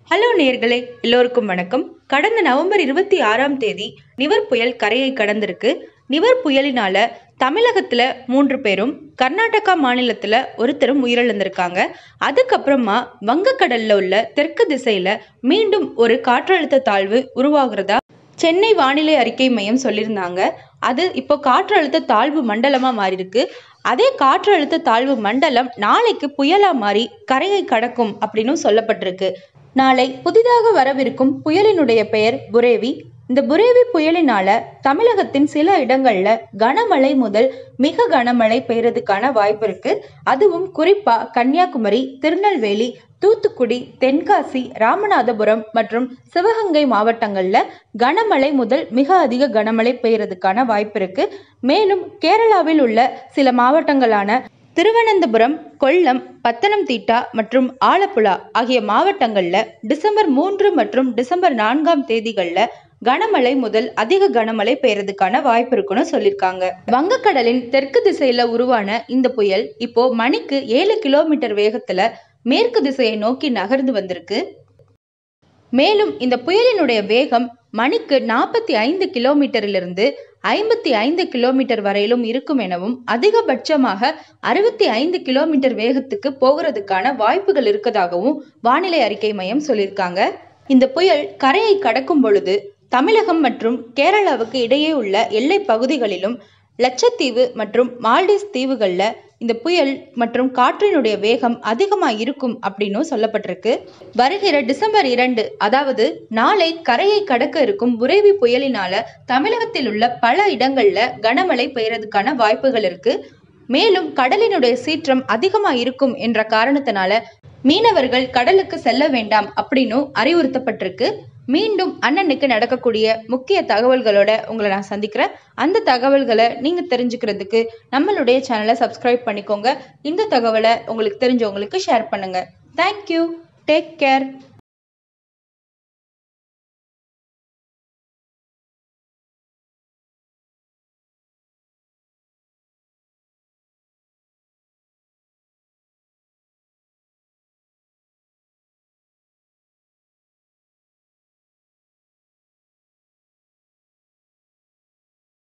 hello நேர்களே எல்லோருக்கும் வணக்கம் கடந்த நவம்பர் இருபத்தி ஆறாம் தேதி நிவர் புயல் கரையை கடந்திருக்கு நிவர் புயலினால தமிழகத்துல மூன்று பேரும் கர்நாடகா மாநிலத்துல ஒருத்தரும் உயிரிழந்திருக்காங்க அதுக்கப்புறமா வங்கக்கடல்ல உள்ள தெற்கு திசையில மீண்டும் ஒரு காற்றழுத்த தாழ்வு உருவாகிறதா சென்னை வானிலை அறிக்கை மையம் சொல்லியிருந்தாங்க அது இப்போ காற்றழுத்த தாழ்வு மண்டலமா மாறி இருக்கு அதே காற்றழுத்த தாழ்வு மண்டலம் நாளைக்கு புயலா மாறி கரையை கடக்கும் அப்படின்னு சொல்லப்பட்டிருக்கு நாளை புதிதாக வரவிருக்கும் புயலினுடைய பெயர் புரேவி இந்த புரேவி புயலினால தமிழகத்தின் சில இடங்கள்ல கனமழை முதல் மிக கனமழை பெய்யறதுக்கான வாய்ப்பு இருக்கு அதுவும் குறிப்பா கன்னியாகுமரி திருநெல்வேலி தூத்துக்குடி தென்காசி ராமநாதபுரம் மற்றும் சிவகங்கை மாவட்டங்கள்ல கனமழை முதல் மிக அதிக கனமழை பெய்யறதுக்கான வாய்ப்பு இருக்கு மேலும் கேரளாவில் உள்ள சில மாவட்டங்களான திருவனந்தபுரம் கொல்லம் பத்தனம்திட்டா மற்றும் ஆலப்புழா ஆகிய மாவட்டங்கள்ல டிசம்பர் மூன்று மற்றும் டிசம்பர் நான்காம் தேதிகள்ல கனமழை முதல் அதிக கனமழை பெய்யறதுக்கான வாய்ப்பு இருக்குன்னு சொல்லியிருக்காங்க வங்கக்கடலின் தெற்கு திசையில உருவான இந்த புயல் இப்போ மணிக்கு ஏழு கிலோமீட்டர் வேகத்துல மேற்கு திசையை நோக்கி நகர்ந்து வந்திருக்கு மேலும் இந்த புயலினுடைய வேகம் மணிக்கு நாற்பத்தி ஐந்து கிலோமீட்டரிலிருந்து ஐம்பத்தி ஐந்து கிலோமீட்டர் வரையிலும் இருக்கும் எனவும் அதிகபட்சமாக அறுபத்தி ஐந்து கிலோமீட்டர் வேகத்துக்கு போகிறதுக்கான வாய்ப்புகள் இருக்கதாகவும் வானிலை அறிக்கை மையம் சொல்லியிருக்காங்க இந்த புயல் கரையை கடக்கும் பொழுது தமிழகம் மற்றும் கேரளாவுக்கு இடையே உள்ள எல்லை பகுதிகளிலும் லட்சத்தீவு மற்றும் மால்டீவ்ஸ் தீவுகள்ல இந்த புயல் மற்றும் காற்றினுடைய வேகம் அதிகமா இருக்கும் அப்படின்னும் சொல்லப்பட்டிருக்கு வருகிற டிசம்பர் இரண்டு அதாவது நாளை கரையை கடக்க இருக்கும் புரேவி புயலினால தமிழகத்தில் உள்ள பல இடங்கள்ல கனமழை பெய்யறதுக்கான வாய்ப்புகள் இருக்கு மேலும் கடலினுடைய சீற்றம் அதிகமா இருக்கும் என்ற காரணத்தினால மீனவர்கள் கடலுக்கு செல்ல வேண்டாம் அப்படின்னு அறிவுறுத்தப்பட்டிருக்கு மீண்டும் அண்ணனுக்கு நடக்கக்கூடிய முக்கிய தகவல்களோட உங்களை நான் சந்திக்கிறேன் அந்த தகவல்களை நீங்க தெரிஞ்சுக்கிறதுக்கு நம்மளுடைய சேனலை சப்ஸ்கிரைப் பண்ணிக்கோங்க இந்த தகவலை உங்களுக்கு தெரிஞ்சவங்களுக்கு ஷேர் பண்ணுங்க தேங்க்யூ டேக் கேர்